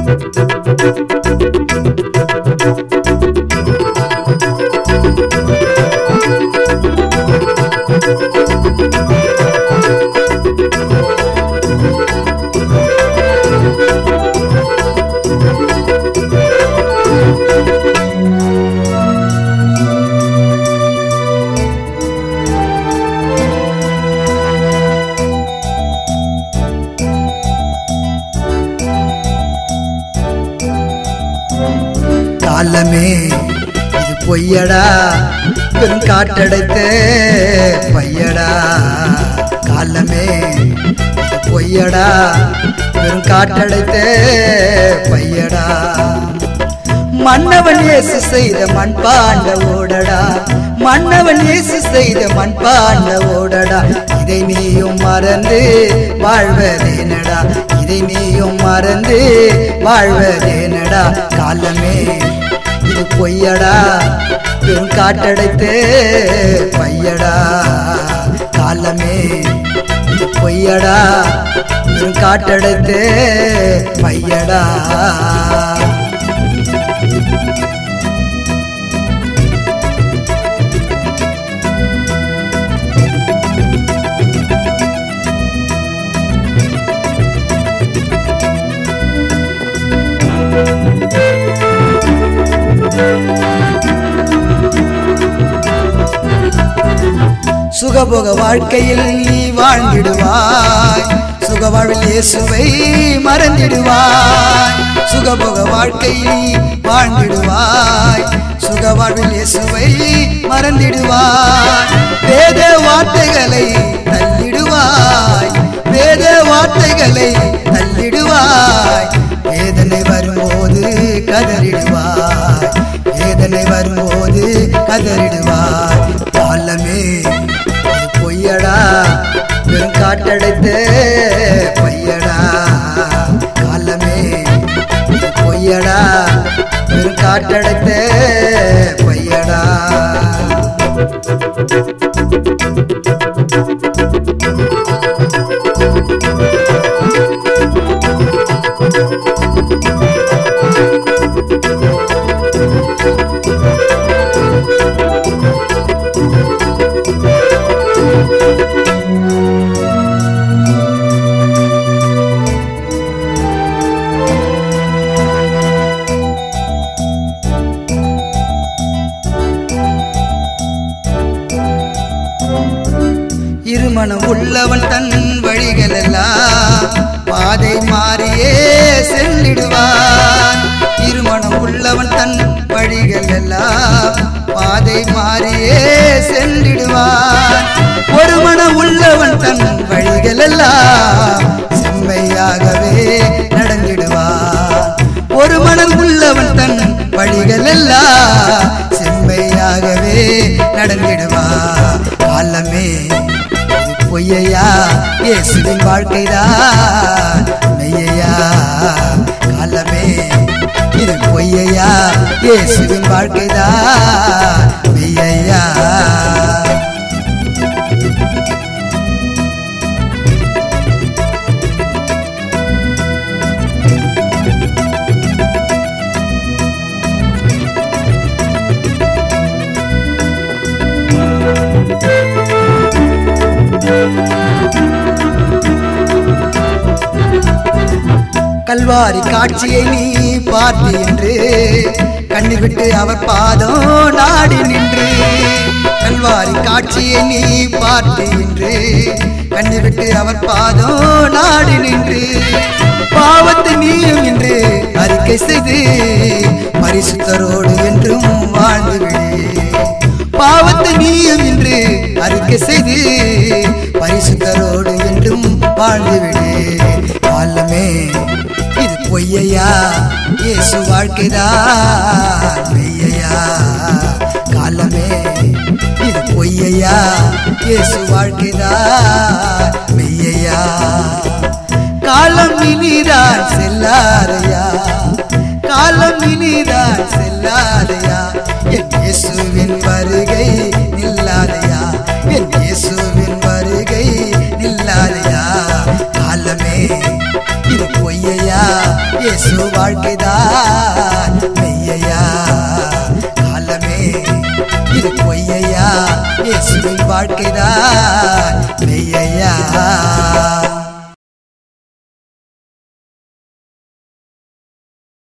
காலமே இது பொய்யடா பெரும் காட்டடைத்த பையடா காலமே இது பொய்யடா பெரும் காட்டடைத்த பையடா மன்னவன் இயேசு செய்த மண்பாண்ட ஓடடா மன்னவன் இயேசு செய்த மண்பாண்ட ஓடடா இதை நீயும் மறந்து வாழ்வதேனடா இதை நீயும் மறந்து வாழ்வதேனடா காலமே இது பொய்யடா பெரும் காட்டடைத்து பையடா காலமே இது பொய்யடா பெரும் காட்டடைத்து பையடா சுகபோக வாழ்க்கையில் நீ வாழ்ந்திடுவாய் சுகவாழ்வில் இயேசுவை மறந்திடுவாய் சுகபோக வாழ்க்கையில் நீ வாழ்ந்திடுவாய் சுகவாழ்வில் இயேசுவை மறந்திடுவாய் வேத வார்த்தைகளை தள்ளிடுவாய் வேத வார்த்தைகளை தள்ளிடுவாய் வேதனை வரும்போது கதறிடுவாய் வேதனை வரும்போது கதறிடுவாய் காலமே இது பொய்யடா பெரும் காட்டடைத்த பையடா காலமே இது பொய்யடா பெரும் காட்டடைத்த பையடா இருமணம் உள்ளவன் தன் வழிகள் எல்லாம் பாதை மாறியே சென்றிடுவான் இருமணம் உள்ளவன் தன் வழிகள் எல்லாம் பாதை மாறியே சென்றிடுவான் ஒரு மனம் உள்ளவன் தன் வழிகள் எல்லாம் செம்மையாகவே நடந்திடுவான் ஒரு மனம் உள்ளவன் தன் வழிகள் எல்லாம் செம்மையாகவே நடந்திடுவான் காலமே இது பொய்யையா இயேசுவின் வாழ்க்கைதான் மெய்யையா காலமே இது பொய்யையா இயேசுவின் வாழ்க்கைதான் மெய்யையா கல்வாரி காட்சியை நீ பார்த்து என்று கண்ணீர் விட்டு அவர் பாதம் நாடி நின்று கல்வாரி காட்சியை நீ பார்த்து என்று கண்ணீர் விட்டு அவர் பாதம் நாடி நின்று பாவத்தை நீயும் என்று அறிக்கை செய்து பரிசுத்தரோடு என்றும் வாழ்ந்து விடு பாவத்தை நீயும் என்று அறிக்கை செய்து பரிசுத்தரோடு என்றும் வாழ்ந்துவிடு காலமே இது பொய்யையா இயேசு வாழ்க்கைதான் மெய்யையா காலமே இது பொய்யையா இயேசு வாழ்க்கைதான் மெய்யையா காலம் இனிதான் செல்லாதையா காலம் இனிதான் செல்லாதையா என் இயேசுவின் வருகை நில்லாதையா என் இயேசுவின் வருகை நில்லாதையா காலமே இது பொய்யையா இயேசு வாழ்க்கைதான் மெய்யையா காலமே இது பொய்யையா இயேசுவின் வாழ்க்கைதான் மெய்யையா